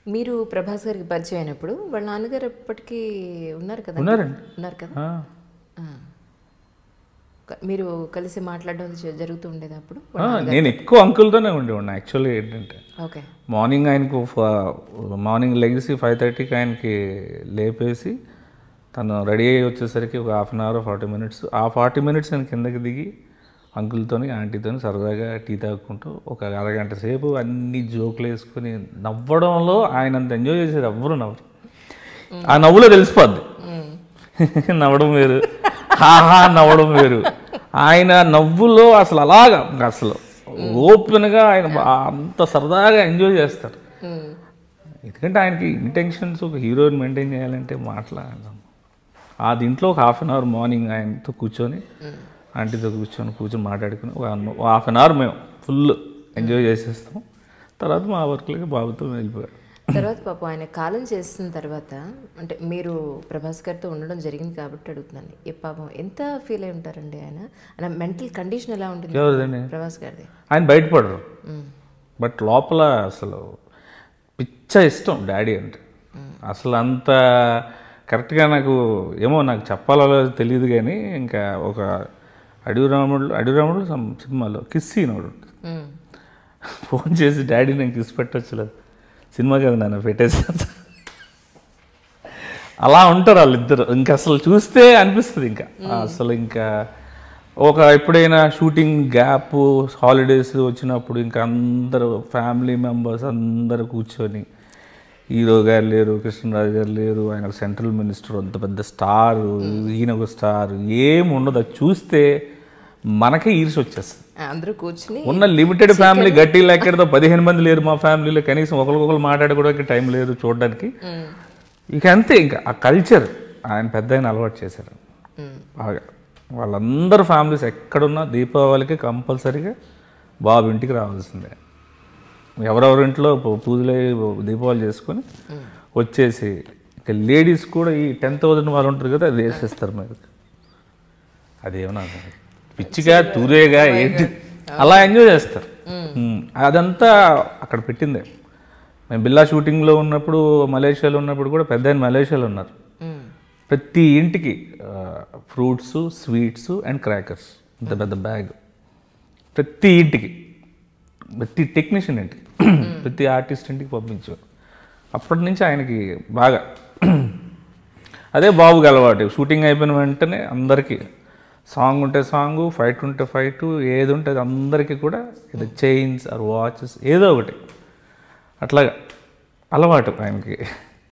మీరు ప్రభాస్ గారికి పరిచయం అయినప్పుడు వాళ్ళ నాన్నగారు ఎప్పటికీ ఉన్నారు కదా ఉన్నారండి. ఉన్నారు కదా ఆ, ఆ. క- మీరు కలిసి మాట్లాడడం జ- జరుగుతూ ఉండేది అప్పుడు ఆ, నేను ఎక్కువ అంకుల్తోనే ఉండేవాడిని యాక్చువల్లీ ఏంటంటే ఓకే మార్నింగ్ ఆయనకు ఫ- మార్నింగ్ లెగిసి ఫైవ్ థర్టీకి ఆయనకి లేపేసి తను రెడీ అయ్యి వచ్చేసరికి ఒక half an hour forty minutes ఆ ఫార్టీ మినిట్స్ నేను కిందకి దిగి అంకుల్తోని ఆంటీతోని సరదాగా టీ తాగుకుంటూ ఒక అరగంట సేపు అన్ని జోకులు వేసుకుని నవ్వడంలో ఆయన అంత ఎంజాయ్ చేసేది ఎవ్వరు నవ్వరు ఆ నవ్వులో తెలిసిపోద్ది నవ్వడం వేరు హాహా నవ్వడం వేరు ఆయన నవ్వులో అసలు అలాగా అసలు ఓపెన్గా ఆయన బా- అంత సరదాగా ఎంజాయ్ చేస్తారు ఎందుకంటే ఆయనకి ఇంటెన్షన్స్ ఒక హీరోని మెయింటైన్ చేయాలంటే మాట్లాడదాం ఆ దీంట్లో ఒక హాఫ్ అన్ అవర్ మార్నింగ్ ఆయనతో కూర్చొని ఆంటీతో కూర్చొని కూర్చొని మాట్లాడుకుని ఒక హాఫ్ అన్ అవర్ మేము ఫుల్ ఎంజాయ్ చేసేస్తాం తర్వాత మా వర్క్లకి బాబుతో వెళ్ళిపోయాడు తర్వాత పాపం ఆయన కాలం చేసిన తర్వాత అంటే మీరు ప్రభాస్ గారితో ఉండడం జరిగింది కాబట్టి అడుగుతున్నాను ఏ పాపం ఎంత ఫీల్ అయి ఉంటారండి ఆయన ఆయన మెంటల్ కండిషన్ ఎలా ఉంటుంది ఎవరిదండి ప్రభాస్ గారిది ఆయన బయటపడరు మ్మ్. బట్ లోపల అసలు పిచ్చ ఇష్టం డాడీ అంటే అసలు అంత కరెక్ట్గా నాకు ఏమో నాకు చెప్పాలో లేదో తెలియదు కానీ ఇంకా ఒక అడవి రాముడు అడవి రాముడు some సినిమాలో కిస్ సీన్ ఒకటి ఉంటుంది. మ్మ్. ఫోన్ చేసి డాడీ నేను కిస్ పెట్టొచ్చులేదు సినిమా కదా నన్ను పెట్టేసాను అలా ఉంటారు వాళ్ళిద్దరు ఇంకా అసలు చూస్తే అనిపిస్తుంది ఇంకా అసలు ఇంకా ఒక ఎప్పుడైనా షూటింగ్ గ్యాప్ హాలిడేస్ వచ్చినప్పుడు ఇంకా అందరూ ఫ్యామిలీ మెంబర్స్ అందరూ కూర్చొని హీరో గారు లేరు కృష్ణరాజు గారు లేరు ఆయన ఒక సెంట్రల్ మినిస్టర్ అంత పెద్ద స్టార్ ఈయన ఒక స్టార్ ఏం ఉండదు అది చూస్తే మనకే ఈర్ష వచ్చేస్తుంది అందరూ కూర్చుని ఉన్న లిమిటెడ్ ఫ్యామిలీ గట్టి లెక్కడతో పదిహేను మంది లేరు మా ఫ్యామిలీలో కనీసం ఒకరికొకరు మాట్లాడుకోవడానికి టైం లేదు చూడడానికి మ్మ్. ఇక అంతే ఇంకా ఆ కల్చర్ ఆయన పెద్ద ఆయన అలవాటు చేశారు మ్మ్. బాగా వాళ్ళందరూ ఫ్యామిలీస్ ఎక్కడున్నా దీపావళికి కంపల్సరీగా బాబు ఇంటికి రావాల్సిందే ఎవరెవరి ఇంట్లో పూ- పూజలు అయ్యి దీపావళి చేసుకొని వచ్చేసి ఇక లేడీస్ కూడా ఈ టెన్ థౌజండ్ వాళ్ళు ఉంటారు కదా అది వేసేస్తారు మీరు అదేమన్నా పిచ్చిగా తూరేగా ఏంటి అలా ఎంజాయ్ చేస్తారు ఉమ్, అదంతా అక్కడ పెట్టిందే మేము బిల్లా షూటింగ్లో ఉన్నప్పుడు మలేషియాలో ఉన్నప్పుడు కూడా పెద్ద ఆయన మలేషియాలో ఉన్నారు మ్మ్. ప్రతి ఇంటికి ఫ్రూట్స్ స్వీట్స్ అండ్ క్రాకర్స్ ఇంత పెద్ద బ్యాగ్ ప్రతి ఇంటికి ప్రతి టెక్నీషియన్ ఇంటికి ప్రతి ఆర్టిస్ట్ ఇంటికి పంపించారు అప్పటి నుంచి ఆయనకి బాగా అదే బాబుకి అలవాటు షూటింగ్ అయిపోయిన వెంటనే అందరికీ సాంగ్ ఉంటే సాంగ్ ఫైట్ ఉంటే ఫైట్ ఏది ఉంటే అది అందరికీ కూడా ఇది చైన్స్ ఆర్ వాచెస్ ఏదో ఒకటి అట్లాగా అలవాటు ఆయనకి